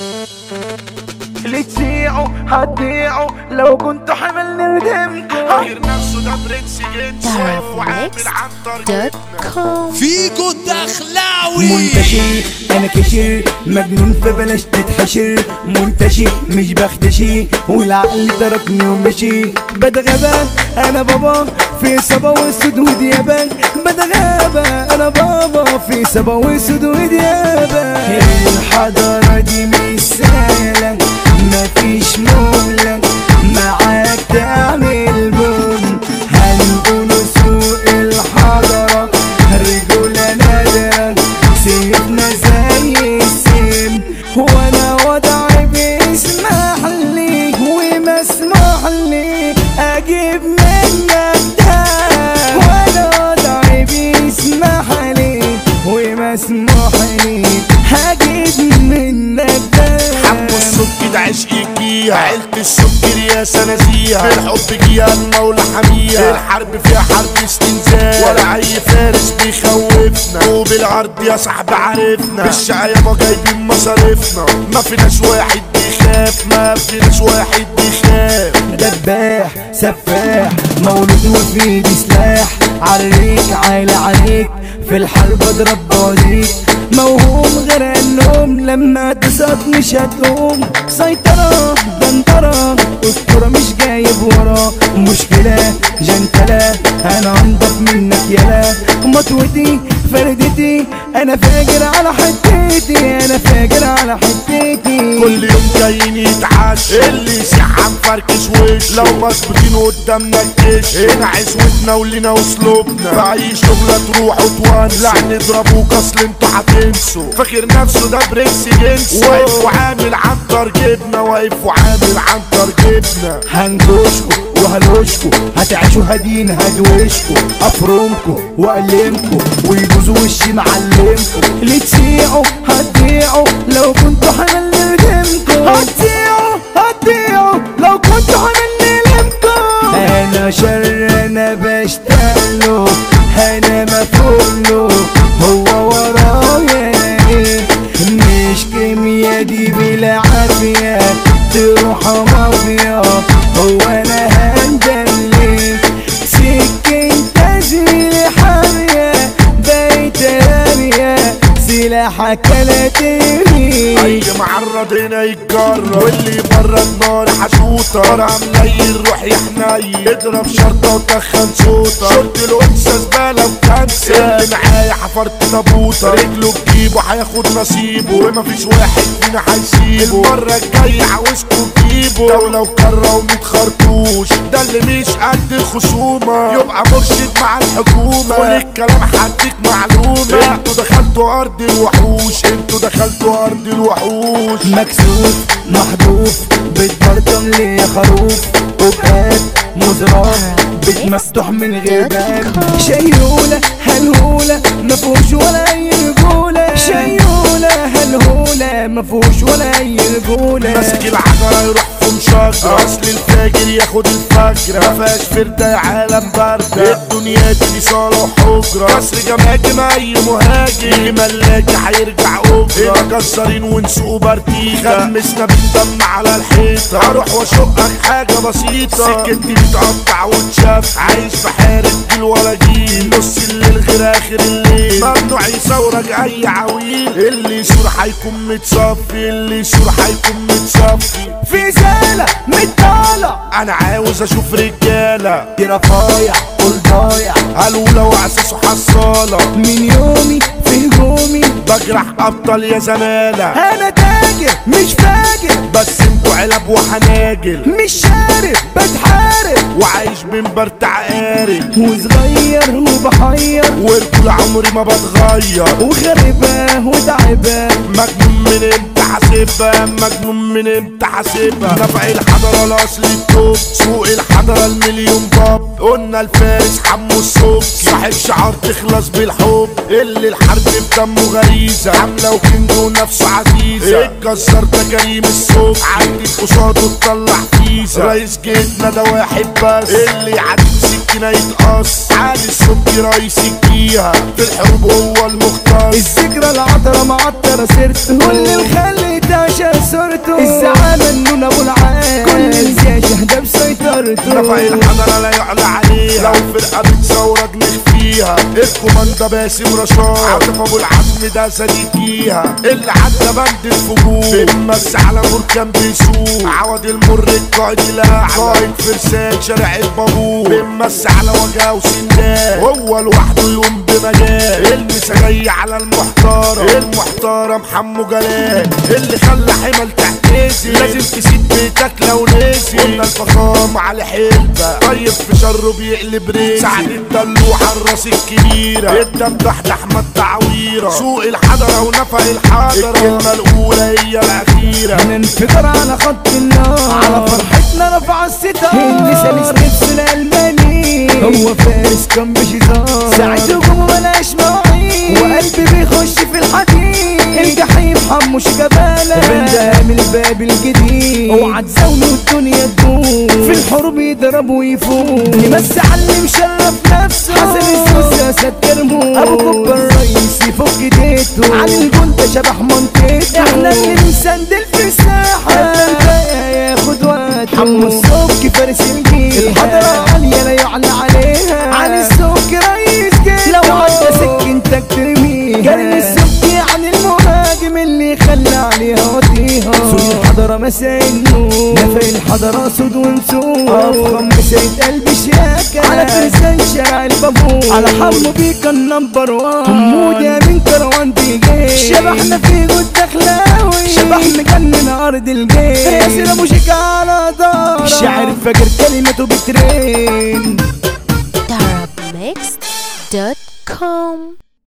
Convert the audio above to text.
اللي تسيعوا هتضيعوا لو كنتوا حمل ندمتوا غير نفسه ده برنس جنس واقف وعامل عنتر دوت كوم فيكو الدخلاوي منتشر انا كشر مجنون فبلاش تتحشر منتشر مش بختشي والعقل تركني ومشي بتغابى انا بابا في صبا واسود وديابة بتغابى انا بابا في صبا واسود وديابة الحضارة دي مش سهلة مفيش مهلة معاك تعمل بوم هنقول سوق الحضرة رجولة نادرة سيبنا زي السم وانا وضعي بيسمح لي ومسموح لي اجيب منك ده وانا وضعي بيسمح لي ومسموح لي هجيب منك ده حمو السكر ده عشق جيها عيلة السكر يا سنازيها في الحب جيها المولى حميها الحرب فيها حرب استنزاف ولا اي فارس بيخوفنا وبالعرض يا صاحبي عارفنا بالشقاية ما جايبين مصاريفنا ما فيناش واحد بيخاف ما فيناش واحد بيخاف دباح سفاح مولود وفي ايدي سلاح عليك عايلة عليك في الحرب اضرب بوازيك موهوم غير النوم لما تصاب مش هتقوم سيطرة دنطرة اسطورة مش جايب ورا مشكلة جنتلة انا انضف منك يلا مطوتي فردتي انا فاجر على حتتي انا فاجر على حتتي كل يوم جايين يتعشى اللي يسيح فركش وش لو مظبوطين قدامنا الكش هنا عزوتنا ولينا واسلوبنا في اي شغلة تروح وتوان لا نضربوك اصل انتوا هتنسوا فاكر نفسه ده برنس جنس واقف وعامل عنتر جبنة واقف وعامل عنتر جبنة هنجوشكو وهلوشكو هتعيشوا هدين هدوشكو افرمكو واقلمكو ويجوز وشي معلمكو اللي تسيعوا هتضيعوا لو كنتوا حمل ندمكو هتسيعوا هتضيعوا لو كنتوا حمل ندمكو انا شر انا بشتغله انا مفعوله هو ورايا ايه مش كيميا دي بالعافية تروح مافيا هو انا هندلي سكين تزميل حامية بيت رامية سلاحك لا ترمي اي معرض هنا يتجرب واللي بره النار حشوطة نار مليل روح يا حنين اضرب شرطة وتخن صوتة شرط الانثى زبالة وكنسة اللي معايا حفرت تابوتة رجله بجيبه هياخد نصيبه ومفيش واحد فينا هيسيبه المرة الجاية عاوزكوا تجيبه دولة وكرة وميت خرطوش ده اللي مش قد الخصومة يبقى مرشد مع الحكومة وللكلام هديك معلومة انتوا دخلتوا ارض الوحوش انتوا دخلتوا ارض الوحوش مكسوف محذوف بتبرطم لي يا خروف وبقات مزرعة بيت مفتوح من غير باب شيولة هلهولة مفهوش ولا أي رجولة شيولة هلهولة مفهوش ولا أي رجولة ماسك العجرة يروح في مشجرة اصل الفاجر ياخد الفجرة مفيهاش فردة يا عالم باردة الدنيا دي صالة وحجرة كسر جماجم اي مهاجم اللي ملاكي هيرجع اجرة هنا كسرين ونسوق بارتيخة خمسنا بالدم على الحيطة هروح واشقك حاجة بسيطة سكتي بتقطع وتشاف عايش في حارة جيل ولا جيل نص الليل غير اخر الليل ممنوع يصورك اي عويل اللي يصور هيكون متصفي اللي يصور هيكون متصفي في زالة متطالع انا عاوز اشوف رجاله دي رفايع قول ضايع قالوا لو اساسه حصاله من يومي في هجومي بجرح ابطال يا زماله أنا تاجر مش فاجر بس انتوا علب وحناجل مش شارب بتحارب وعايش من برت عقارب وصغير وبحير وطول عمري ما بتغير وغربة وتعبة مجنون من امتى حاسبها مجنون من امتى حاسبها نفع الحضرة الاصل التوب سوق الحضرة المليون باب قلنا الفارس حمو الصوب صاحب شعار تخلص بالحب اللي الحرب بدمه غريزة عاملة وكنجو نفسه عزيزة الجزار ده كريم الصوب عدت قصاده تطلع فيزا رئيس جيتنا ده واحد بس اللي يعدي سكينة يتقص علي الصبح رئيس الجيهة في الحروب هو المختص الذكرى العطرة معطرة سرت كل الخلي تعشى سيطرته الزعامة النون ابو العال كل الجيش ده بسيطرته نفع الحضرة لا يعلى عليها لو فرقة بتصورك فيها الكوماندا باسم رشاد عاطف ابو العزم ده صديقيها اللي عدى بند الفجور بنمس على بركان بيسوق عوض المر القائد الاعلى قائد فرسان شارع البابور بنمس على وجهه وسندان هو لوحده يقوم بمجال المسا جاي على المحترم المحترم حمو جلال اللي خلى حمل تحتزي لازم تسيب بيتك لو نسي قلنا الفخام على حلبة طيب في شره بيقلب ريسي سعد الدلوع على الراس الكبيرة الدم تحت احمد تعويرة سوق الحضرة ونفق الحضرة الكلمة الاولى هي الاخيرة ننفجر على خط النار على فرحتنا رفع الستار اللي سلس نفس الالماني هو فارس كان بشيطان ساعة هجوم ملاش مواعيد وقلبي بيخش في الحديد الجحيم حموش جبالة بندام الباب الجديد اوعى تزاولوا الدنيا تدوم في الحروب يضرب ويفوق يمس على اللي مشرف نفسه حسن السوس يا سات كرمو ابو كوبا الرئيس يفك ايديته عن الجندة شبح منطقته احنا اللي بنسندل في الساحة الباقي ياخد وقته حمو السوق فارس الجيل الحضرة عالية لا يعلى عليها عن السوق رئيس جيل لو عدى سكنتك ترميها كريم السبكي عن المهاجم اللي خلى عليها وطيها سوق الحضرة مساء النور نفق الحضرة سود ونسور افخم مسايد قلبي شياكة على فرسان شارع البابور على حمو بيكا النمبر وان حمود يا من كروان دي جيش شبحنا في جود دخلاوي شبح مجنن ارض الجيش ياسر ابو شيكا على دار شاعر فاكر كلمته بترين Darab Mixed.com